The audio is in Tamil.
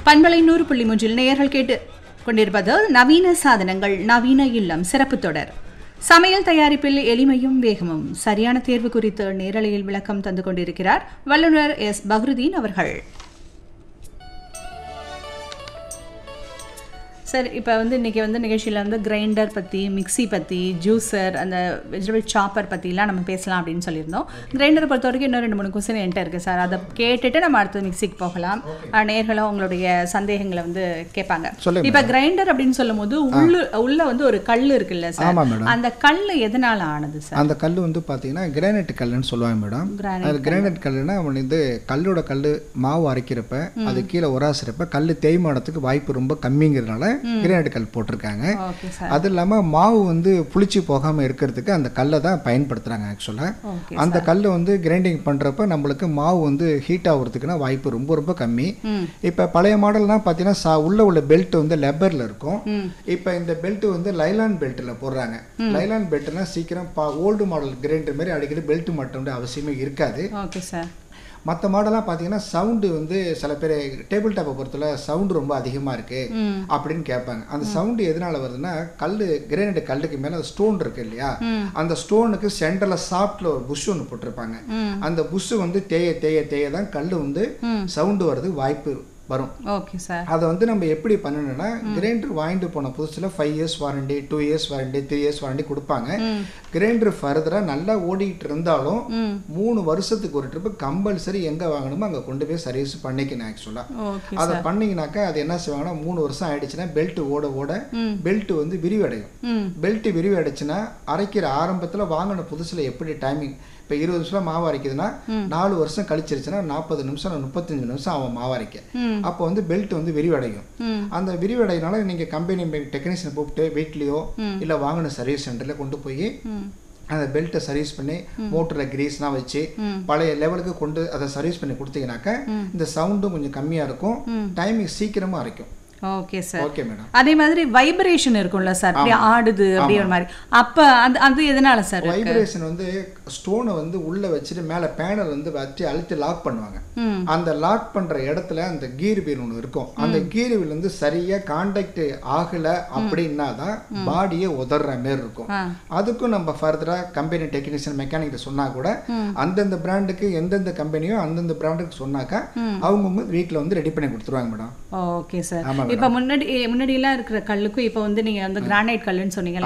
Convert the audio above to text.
பண்பலை நூறு புள்ளி மூன்றில் நேயர்கள் கேட்டு கொண்டிருப்பது நவீன சாதனங்கள் நவீன இல்லம் சிறப்பு தொடர் சமையல் தயாரிப்பில் எளிமையும் வேகமும் சரியான தேர்வு குறித்து நேரலையில் விளக்கம் தந்து கொண்டிருக்கிறார் வல்லுநர் எஸ் பஹ்ருதீன் அவர்கள் சார் இப்போ வந்து இன்றைக்கி வந்து நிகழ்ச்சியில் வந்து கிரைண்டர் பற்றி மிக்ஸி பற்றி ஜூஸர் அந்த வெஜிடபிள் சாப்பர் பற்றிலாம் நம்ம பேசலாம் அப்படின்னு சொல்லியிருந்தோம் கிரைண்டரை பொறுத்த வரைக்கும் இன்னும் ரெண்டு மூணு கொஸ்டின் என்கிட்ட இருக்குது சார் அதை கேட்டுட்டு நம்ம அடுத்து மிக்ஸிக்கு போகலாம் அஹ் நேர்களும் உங்களுடைய சந்தேகங்களை வந்து கேட்பாங்க சொல்லுங்க இப்போ கிரைண்டர் அப்படின்னு சொல்லும்போது உள்ளு உள்ள வந்து ஒரு கல் இருக்குல்ல சார் ஆமாம் மேடம் அந்த கல் எதனால் ஆனது சார் அந்த கல் வந்து பார்த்தீங்கன்னா கிரானைட் கல்லுன்னு சொல்லுவாங்க மேடம் Granite அது கிரானைட் கல்லுனா அவன் வந்து கல்லோட கல் மாவு அரைக்கிறப்ப அது கீழே உராசுறப்ப கல் தேய்மானத்துக்கு வாய்ப்பு ரொம்ப கம்மிங்கிறதுனால கிரானைட் கல் போட்டிருக்காங்க ஓகே சார் அது இல்லாமல் மாவு வந்து புளிச்சு போகாமல் இருக்கிறதுக்கு அந்த கல்லை தான் பயன்படுத்துகிறாங்க ஆக்சுவலாக ஓகே அந்த கல் வந்து கிரைண்டிங் பண்ணுறப்ப நம்மளுக்கு மாவு வந்து ஹீட் ஆகுறதுக்குன்னா வாய்ப்பு ரொம்ப ரொம்ப கம்மி ம் இப்போ பழைய மாடல்லாம் பார்த்தீங்கன்னா சா உள்ள உள்ள பெல்ட் வந்து லெபரில் இருக்கும் ம் இப்போ இந்த பெல்ட் வந்து லைலான் பெல்ட்டில் போடுறாங்க லைலான் பெல்ட்னா சீக்கிரம் பா ஓல்டு மாடல் கிரைண்டர் மாதிரி அடிக்கடி பெல்ட் மட்டும் அவசியமே இருக்காது ஓகே சார் மற்ற மாடலாம் பார்த்தீங்கன்னா சவுண்டு வந்து சில பேர் டேபிள் டாப்பை பொறுத்தல சவுண்டு ரொம்ப அதிகமாக இருக்குது ம் அப்படின்னு கேட்பாங்க அந்த சவுண்டு எதனால வருதுன்னா கல் கிரைனட் கல்லுக்கு மேலே ஸ்டோன் இருக்கு இல்லையா ம். அந்த ஸ்டோனுக்கு சென்டரில் சாஃப்டில் ஒரு புஷ் ஒன்று போட்டிருப்பாங்க ம் அந்த புஷ் வந்து தேய தேய தேய தான் கல் வந்து ம் சவுண்டு வர்றதுக்கு வாய்ப்பு வரும் ஓகே சார் அதை வந்து நம்ம எப்படி பண்ணணும்னா கிரைண்டர் வாங்கிட்டு போன புதுசில் five years warranty two years warranty three years warranty கொடுப்பாங்க ம் கிரைண்டர் ஃபர்தராக நல்லா ஓடிட்டு இருந்தாலும் ம் மூணு வருஷத்துக்கு ஒரு ட்ரிப்பு கம்பல்சரி எங்கே வாங்கணுமோ அங்கே கொண்டு போய் சர்வீஸ் பண்ணிக்கணும் ஆக்சுவலாக ஓகே அதை பண்ணீங்கனாக்கா அது என்ன செய்வாங்கன்னா மூணு வருஷம் ஆயிடுச்சுன்னா பெல்ட் ஓட ஓட ம் பெல்ட் வந்து விரிவடையும் ம் பெல்ட் விரிவடைச்சுன்னா அரைக்கிற ஆரம்பத்தில் வாங்கின புதுசில் எப்படி டைமிங் இப்போ இருபது நிமிஷம் மாவு அரைக்குதுன்னா நாலு வருஷம் கழிச்சிருச்சுன்னா நாற்பது நிமிஷம் முப்பத்தஞ்சு நிமிஷம் அவன் மாவு அரைக்க ம் அப்போ வந்து பெல்ட் வந்து விரிவடையும் ம் அந்த விரிவடைனால நீங்கள் கம்பெனி டெக்னீஷியனை கூப்பிட்டு வீட்லேயோ ம். இல்லை வாங்கின சர்வீஸ் சென்டரில் கொண்டு போய் ம் அந்த பெல்ட்டை சர்வீஸ் பண்ணி மோட்டரில் கிரீஸ்லாம் வச்சு ம். பழைய லெவலுக்கு கொண்டு அதை சர்வீஸ் பண்ணி கொடுத்தீங்கன்னாக்கா இந்த சவுண்டும் கொஞ்சம் கம்மியாக இருக்கும் டைமிங் சீக்கிரமாக அரைக்கும் ஓகே சார் ஓகே மேடம் அதே மாதிரி வைப்ரேஷன் இருக்கும்ல சார் அப்படியே ஆடுது அப்படி ஒரு மாதிரி அப்ப அது அது எதனால சார் வைப்ரேஷன் வந்து ஸ்டோனை வந்து உள்ளே வச்சுட்டு மேலே பேனல் வந்து வச்சு அழுத்தி லாக் பண்ணுவாங்க ம் அந்த லாக் பண்ணுற இடத்துல அந்த கீர் வீல் ஒன்று இருக்கும் அந்த கீர் வீல் வந்து சரியாக காண்டாக்ட் ஆகலை அப்படின்னா தான் பாடியை உதற மாரி இருக்கும் ஆ அதுக்கும் நம்ம ஃபர்தராக கம்பெனி டெக்னீஷியன் மெக்கானிக் சொன்னால் கூட அந்தந்த பிராண்டுக்கு எந்தெந்த கம்பெனியோ அந்தந்த பிராண்டுக்கு சொன்னாக்கா அவங்க வீட்டில் வந்து ரெடி பண்ணி கொடுத்துருவாங்க மேடம் ஓகே சார் ஆமா இப்ப முன்னாடி முன்னாடி எல்லாம் இருக்கிற கல்லுக்கும் இப்ப வந்து நீங்க அந்த கிரானைட் கல்லுன்னு சொன்னீங்கல்ல